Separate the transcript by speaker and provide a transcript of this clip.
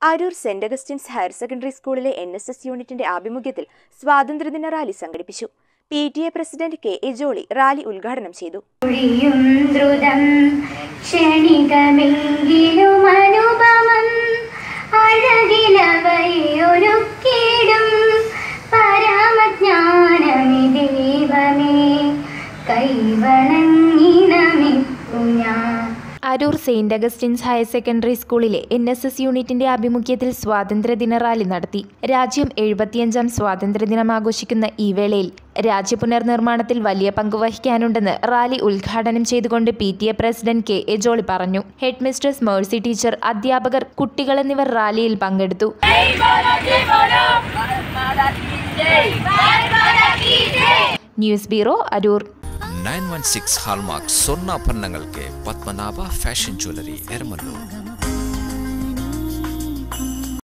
Speaker 1: Aroor Saint Augustine's higher secondary സ്കൂളിലെ N S S യൂണിറ്റിന്റെ ആഭിമുഖ്യത്തിൽ സ്വാതന്ത്ര്യദിന റാലി സംഘടിപ്പിച്ചു P T A president K A Jolly rally ഉദ്ഘാടനം ചെയ്തു
Speaker 2: ഒഴിയും ദ്രുതം ക്ഷണികമെങ്കിലും അനുപമം അഴകിലവയൊരുക്കിടും പരമജ്ഞാനമി ദൈവമേ കൈവണങ്ങി നമിപ്പു ഞാൻ
Speaker 3: Aroor Saint Augustine's higher secondary സ്കൂളിലെ എൻ എസ് എസ് യൂണിറ്റിന്റെ ആഭിമുഖ്യത്തിൽ സ്വാതന്ത്ര്യദിന റാലി നടത്തി രാജ്യം എഴുപത്തിയഞ്ചാം സ്വാതന്ത്ര്യദിനം ആഘോഷിക്കുന്ന ഈ വേളയിൽ രാജ്യ പുനർനിർമ്മാണത്തിൽ വലിയ പങ്ക് വഹിക്കാനുണ്ടെന്ന് റാലി ഉദ്ഘാടനം ചെയ്തുകൊണ്ട് P T A president K A Jolly പറഞ്ഞു ഹെഡ് മിസ്ട്രസ് മേഴ്സി ടീച്ചർ അധ്യാപകർ കുട്ടികൾ എന്നിവർ റാലിയിൽ പങ്കെടുത്തു news bureau Aroor
Speaker 4: nine one six hallmark സ്വർണ്ണാഭരണങ്ങൾക്ക് പത്മനാഭ ഫാഷൻ ജ്വല്ലറി എരമല്ലൂർ